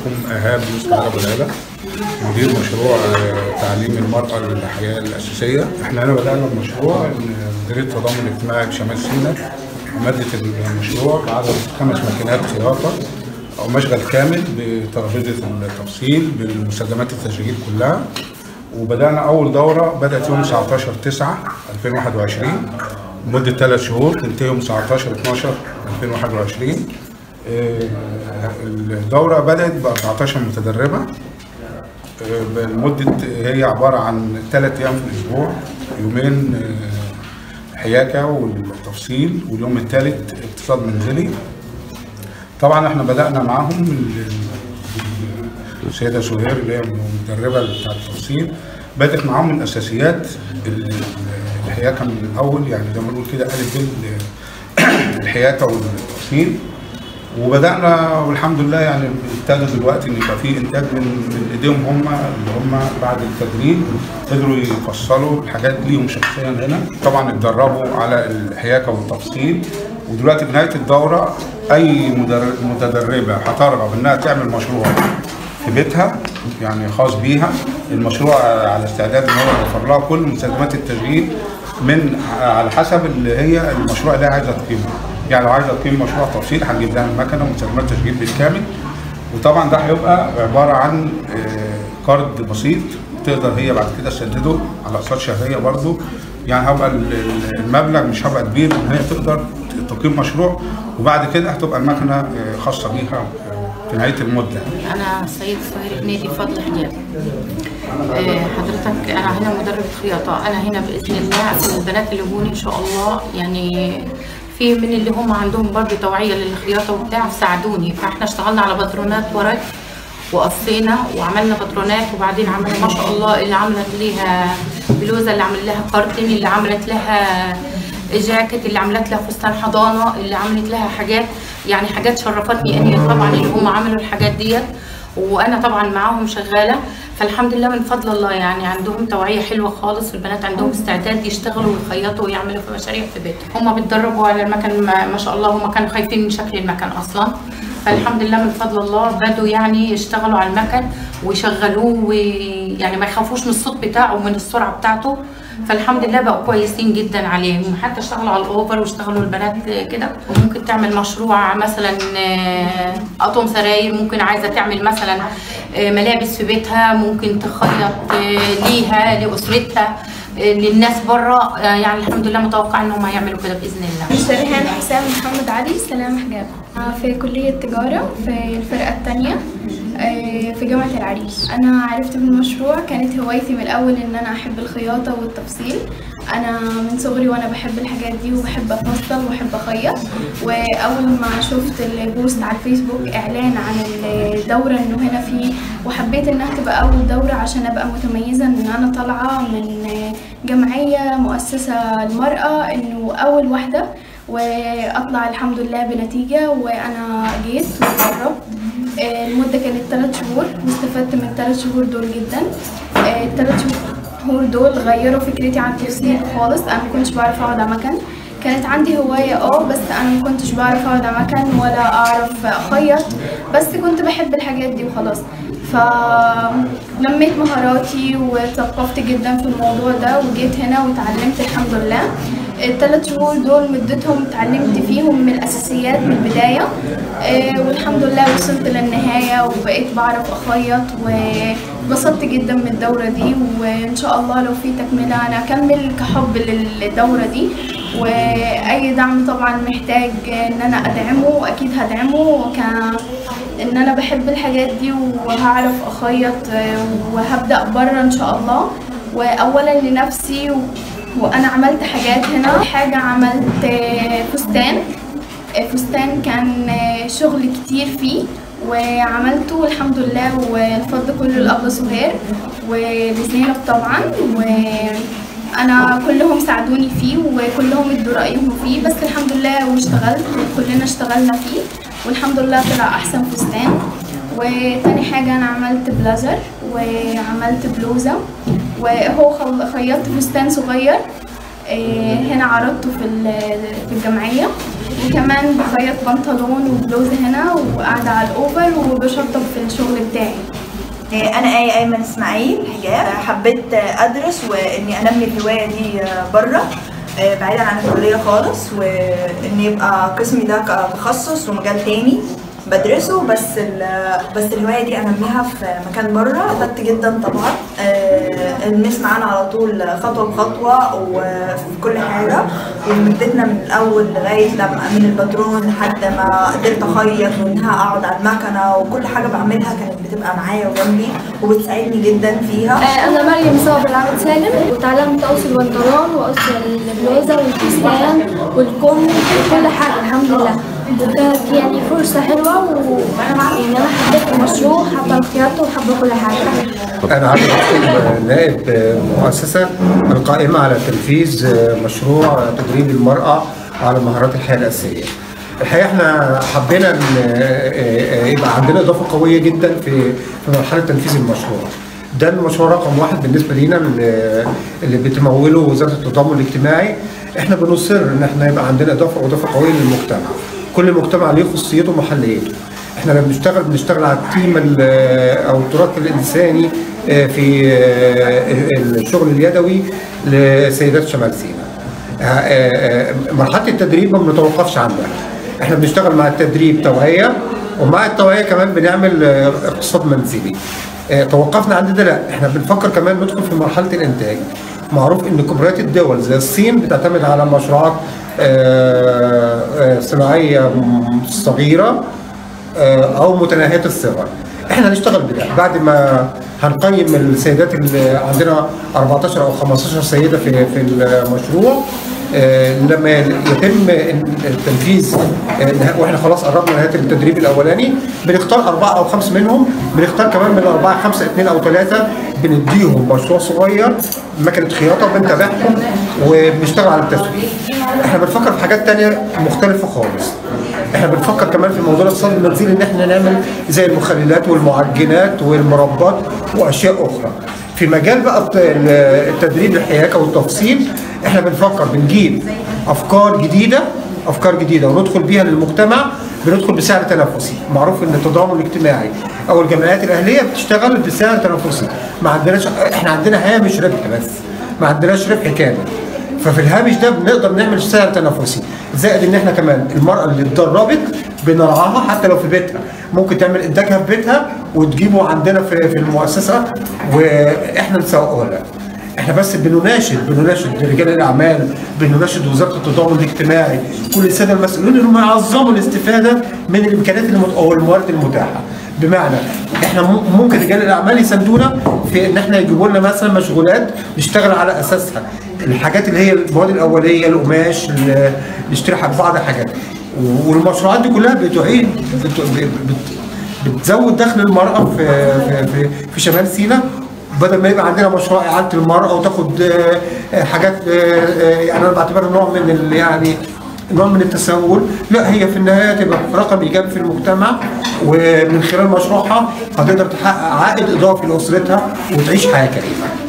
معاكم ايهاب يوسف ابو العلا مدير مشروع آه، تعليم المراه للحياه الاساسيه احنا هنا بدانا المشروع إن مديريه التضامن الاجتماعي بشمال سيناء مادة المشروع بعدد خمس ماكينات خياطة أو مشغل كامل بترابيزة التفصيل بالمستلزمات التشغيل كلها وبدأنا أول دورة بدأت يوم 19 9 2021 لمدة ثلاث شهور تنتهي يوم 19 12 2021 آه، الدورة بدأت ب 14 متدربة آه، بمدة هي عبارة عن ثلاث أيام في الأسبوع يومين آه، حياكة والتفصيل واليوم الثالث اقتصاد منزلي طبعا احنا بدأنا معاهم ال- ال- السيدة سهير اللي هي المدربة بتاع التفصيل بدأت معاهم من أساسيات ال- الحياكة من الأول يعني زي ما نقول كده ألف ب الحياكة والتفصيل وبدانا والحمد لله يعني ابتدى دلوقتي ان يبقى في انتاج من من ايديهم هم اللي هم بعد التدريب قدروا يفصلوا الحاجات ليهم شخصيا هنا طبعا اتدربوا على الحياكه والتفصيل ودلوقتي بنهايه الدوره اي مدر- متدربه هترغب انها تعمل مشروع في بيتها يعني خاص بيها المشروع على استعداد ان هو يوفر لها كل مستلزمات التشغيل من على حسب اللي هي المشروع اللي هي عايزه تقيمه يعني لو عايزه تقيم مشروع تفصيل هنجيب لها المكنه ومستلزمات تشغيل بالكامل وطبعا ده هيبقى عباره عن آه، كارد بسيط تقدر هي بعد كده تسدده على اقساط شهريه برضو يعني هيبقى ال- ال- المبلغ مش هيبقى كبير ان هي تقدر تقيم مشروع وبعد كده هتبقى المكنه آه، خاصه بيها آه، في نهايه المده أنا سيد سهير نادي فضل حجاب آه، حضرتك أنا هنا مدربة خياطة أنا هنا بإذن الله البنات اللي جوني إن شاء الله يعني في من اللي هم عندهم برضه توعية للخياطة وبتاع ساعدوني فاحنا اشتغلنا على باترونات ورق وقصينا وعملنا باترونات وبعدين عملنا ما شاء الله اللي عملت ليها بلوزة اللي عمل لها كارتن اللي عملت لها جاكيت اللي عملت لها فستان حضانة اللي عملت لها حاجات يعني حاجات شرفتني اني طبعا اللي هم عملوا الحاجات ديت وانا طبعا معاهم شغاله فالحمد لله من فضل الله يعني عندهم توعيه حلوه خالص البنات عندهم استعداد يشتغلوا ويخيطوا ويعملوا في مشاريع في بيتهم هم بيتدربوا على المكن ما ما شاء الله هم كانوا خايفين من شكل المكن اصلا فالحمد لله من فضل الله بدوا يعني يشتغلوا على المكن ويشغلوه ويعني ما يخافوش من الصوت بتاعه ومن السرعه بتاعته فالحمد لله بقوا كويسين جدا عليهم حتى اشتغلوا على الاوفر واشتغلوا البنات كده وممكن تعمل مشروع مثلا آه، اطقم سراير ممكن عايزه تعمل مثلا آه، ملابس في بيتها ممكن تخيط آه، ليها لاسرتها آه، للناس بره آه، يعني الحمد لله متوقع انهم هيعملوا كده باذن الله شريهان حسام محمد علي سلام حجاب آه، في كلية تجارة في الفرقة التانية آه، في جامعة العريش أنا عرفت بالمشروع كانت هوايتي من الأول إن أنا أحب الخياطة والتفصيل أنا من صغري وأنا بحب الحاجات دي وبحب أفصل وبحب أخيط وأول ما شفت البوست على الفيسبوك إعلان عن الدورة إنه هنا في وحبيت إنها تبقى أول دورة عشان أبقى متميزة إن أنا طالعة من جمعية مؤسسة المرأة إنه أول واحدة واطلع الحمد لله بنتيجه وانا جيت وجربت آه، المده كانت ثلاث شهور واستفدت من الثلاث شهور دول جدا آه، الثلاث شهور دول غيروا فكرتي عن التفصيل خالص انا ما كنتش بعرف اقعد على مكان كانت عندي هواية اه بس انا ما كنتش بعرف اقعد على مكان ولا اعرف اخيط بس كنت بحب الحاجات دي وخلاص فلميت مهاراتي وثقفت جدا في الموضوع ده وجيت هنا وتعلمت الحمد لله الثلاث شهور دول مدتهم اتعلمت فيهم من الاساسيات من البدايه آه، والحمد لله وصلت للنهايه وبقيت بعرف اخيط وانبسطت جدا من الدوره دي وان شاء الله لو في تكمله انا اكمل كحب للدوره دي واي دعم طبعا محتاج ان انا ادعمه اكيد هدعمه ك ان انا بحب الحاجات دي وهعرف اخيط آه، وهبدا بره ان شاء الله واولا لنفسي و... وانا عملت حاجات هنا حاجه عملت آه، فستان آه، فستان كان آه، شغل كتير فيه وعملته والحمد لله والفضل كله لأبا سهير ولزينب طبعا وانا كلهم ساعدوني فيه وكلهم ادوا رايهم فيه بس الحمد لله واشتغلت وكلنا اشتغلنا فيه والحمد لله طلع احسن فستان وتاني حاجة أنا عملت بلازر وعملت بلوزة وهو خل- خيطت فستان صغير آه، هنا عرضته في ال- في الجمعية وكمان بخيط بنطلون وبلوزة هنا وقاعدة على الأوفر وبشطب في الشغل بتاعي انا اي ايمن اسماعيل حجاب حبيت ادرس واني انمي الهوايه دي بره بعيدا عن الكليه خالص وان يبقى قسمي ده كتخصص ومجال تاني بدرسه بس بس الهوايه دي انميها في مكان بره استفدت جدا طبعا المس معانا على طول خطوه بخطوه وفي كل حاجه ومدتنا من الاول لغايه لما من الباترون لحد ما قدرت اخيط وانها اقعد على المكنه وكل حاجه بعملها كانت بتبقى معايا وجنبي وبتساعدني جدا فيها انا مريم صابر عبد سالم وتعلمت اقص البنطلون واقص البلوزه والفستان والكم وكل حاجه الحمد لله وكانت يعني فرصة حلوة ويعني أنا حبيت المشروع حابة الخياطة وحابة كل حاجة. أنا عبد الحكيم نائب مؤسسة القائمة على تنفيذ مشروع تدريب المرأة على مهارات الحياة الأساسية. الحقيقة احنا حبينا ان يبقى عندنا إضافة قوية جدا في في مرحلة تنفيذ المشروع. ده المشروع رقم واحد بالنسبة لينا اللي بتموله وزارة التضامن الاجتماعي. احنا بنصر ان احنا يبقى عندنا إضافة وإضافة قوية للمجتمع. كل مجتمع ليه خصوصيته ومحليته احنا لما بنشتغل بنشتغل على التيم او التراث الانساني في الشغل اليدوي لسيدات شمال سيناء مرحله التدريب ما بنتوقفش عنها احنا بنشتغل مع التدريب توعيه ومع التوعيه كمان بنعمل اقتصاد منزلي توقفنا عند ده لا احنا بنفكر كمان ندخل في مرحله الانتاج معروف ان كبريات الدول زي الصين بتعتمد على مشروعات صناعيه صغيره او متناهيه الصغر احنا هنشتغل بده بعد ما هنقيم السيدات اللي عندنا 14 او 15 سيده في في المشروع لما يتم التنفيذ واحنا خلاص قربنا نهايه التدريب الاولاني بنختار اربعه او خمسه منهم بنختار كمان من الاربعه خمسه اثنين او ثلاثه بنديهم مشروع صغير مكنه خياطه وبنتابعهم وبنشتغل على التسويق. احنا بنفكر في حاجات تانية مختلفه خالص. احنا بنفكر كمان في موضوع الاقتصاد المنزلي ان احنا نعمل زي المخللات والمعجنات والمربات واشياء اخرى. في مجال بقى التدريب الحياكه والتفصيل احنا بنفكر بنجيب افكار جديده افكار جديده وندخل بيها للمجتمع بندخل بسعر تنافسي معروف ان التضامن الاجتماعي او الجمعيات الاهليه بتشتغل بسعر تنافسي ما عندناش احنا عندنا هامش ربح بس ما عندناش ربح كامل ففي الهامش ده بنقدر نعمل سعر تنافسي زائد ان احنا كمان المراه اللي اتدربت بنرعاها حتى لو في بيتها ممكن تعمل انتاجها في بيتها وتجيبه عندنا في في المؤسسه واحنا نسوقه لها احنا بس بنناشد بنناشد رجال الاعمال بنناشد وزاره التضامن الاجتماعي كل الساده المسؤولين انهم يعظموا الاستفاده من الامكانيات المت... او الموارد المتاحه بمعنى احنا ممكن رجال الاعمال يساندونا في ان احنا يجيبوا لنا مثلا مشغولات نشتغل على اساسها الحاجات اللي هي المواد الاوليه القماش نشتري بعض الحاجات والمشروعات دي كلها بتعيد بت... بت... بتزود دخل المراه في في في, في شمال سيناء بدل ما يبقى عندنا مشروع اعاده المراه وتاخد حاجات يعني انا بعتبرها نوع من يعني نوع من التسول لا هي في النهايه تبقى رقم ايجابي في المجتمع ومن خلال مشروعها هتقدر تحقق عائد اضافي لاسرتها وتعيش حياه كريمه